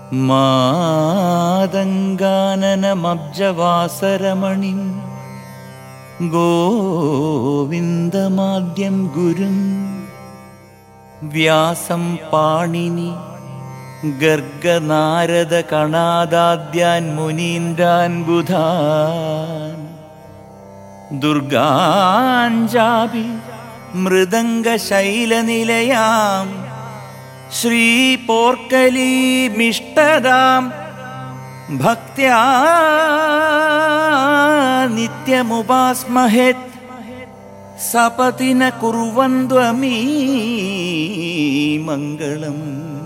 മാതങ്കാനനമബ്ജവാസരമണിം ഗോവിന്ദമാദ്യം ഗുരും വ്യാസം പാണിനി ഗർഗനാരദ കണാദാദ്യാൻ മുനീന്ദ്രാൻ ബുധാൻ ദുർഗാഞ്ചാപി മൃദംഗശൈലനിലയാം ശ്രീപോർക്കലീമിഷ്ടതാം ഭക്ത്യാ നിത്യമുപാസ്മഹേത് സപതി ന കുർവന്ത്വമീ മംഗളം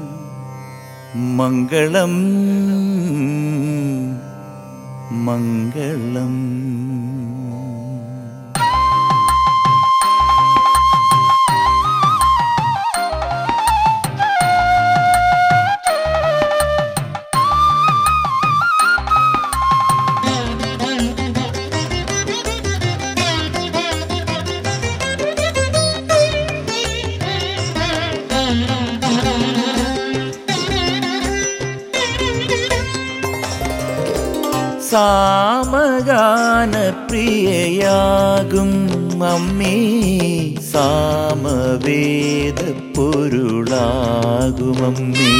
മംഗളം മംഗളം സാമഗാന പ്രിയയാകും അമ്മേ സാമവേദ പൊരുളാകും അമ്മേ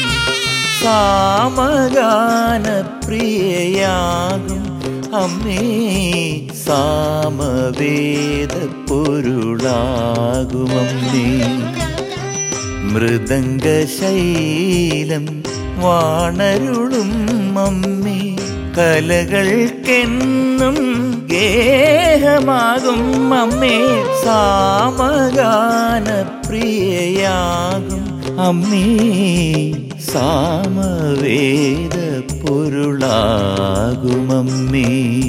സാമഗാന പ്രിയയാകും അമ്മേ സാമവേദ പൊരുളാകും അമ്മേ മൃദംഗശൈലം വാണരുളും അമ്മേ കലകൾക്കെന്നും ഗേഹമാകും അമ്മേ സാമഗാന പ്രിയയാകും അമ്മേ സാമവേദ പൊരുളാകും അമ്മേ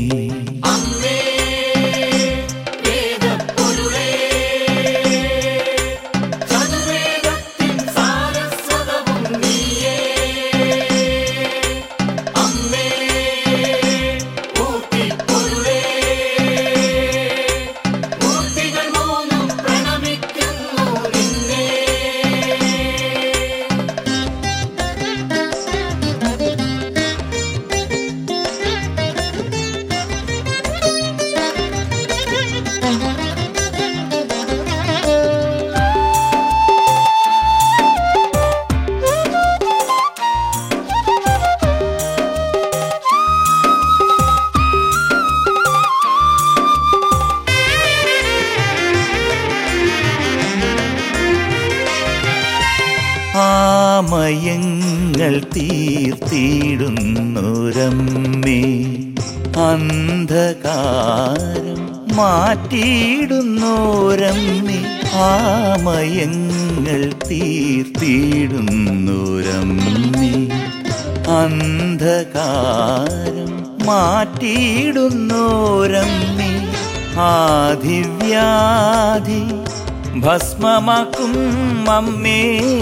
ആമയങ്ങൾ തീർത്തിടുന്നൊരമ്മേ അന്ധകാരം മാറ്റിയിടുന്നോരമ്മേ ആമയങ്ങൾ തീർത്തിടുന്നോരമ്മേ അന്ധകാരം മാറ്റിയിടുന്നോരമ്മേ ആദിവ്യാധി ഭസ്മമാക്കും അമ്മേ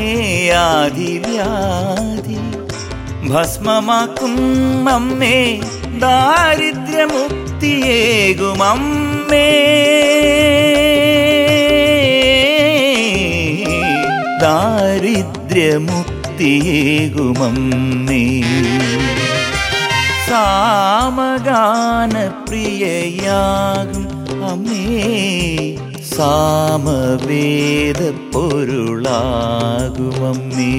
ആദിവ്യാധി ഭസ്മമാക്കും അമ്മേ ദാരിദ്ര്യമുക്തിയേകും അമ്മേ ദാരിദ്ര്യമുക്തിയേകും അമ്മേ സാമഗാന പ്രിയയാകും അമ്മേ സാമവേദ പൊരുളാകും അമ്മേ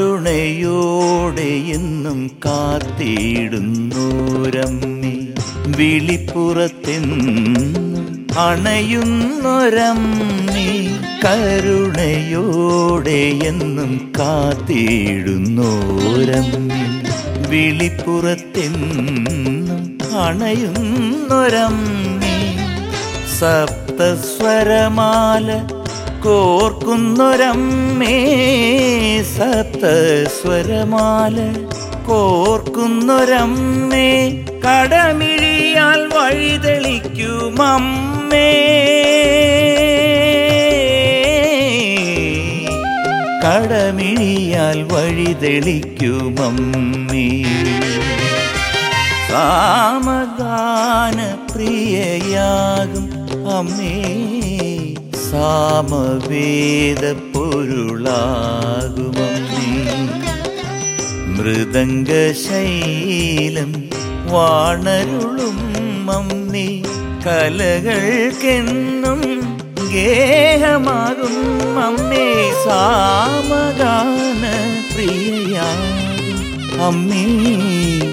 കരുണയോടെ എന്നും കാത്തിടുന്നോരമ്മേ വിളിപ്പുറത്തെന്നും അണയുന്നൊരമ്മേ കരുണയോടെ എന്നും കാത്തിടുന്നോരമ്മേ വിളിപ്പുറത്തെന്നും അണയുന്നൊരമ്മേ സപ്തസ്വരമാല കോർക്കുന്നൊരമ്മേ സപ്തസ്വരമാല കോർക്കുന്നൊരമ്മേ കടമിഴിയാൽ വഴിതെളിക്കുമമ്മേ കടമിഴിയാൽ വഴിതെളിക്കുമമ്മേ സാമഗാന പ്രിയയാകും അമ്മേ സാമവേദ പൊരുളാകുമമ്മേ മൃദംഗശൈലം വാണരുളും അമ്മേ കലകൾക്കെന്നും ഗേഹമാകും അമ്മേ സാമഗാന പ്രിയയാകും അമ്മേ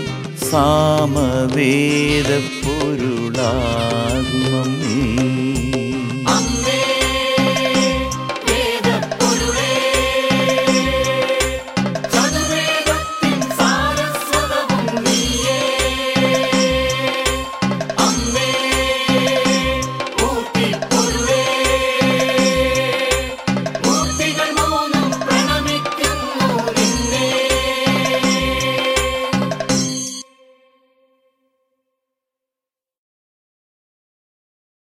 സാമവേദ പൊരുളാകും അമ്മേ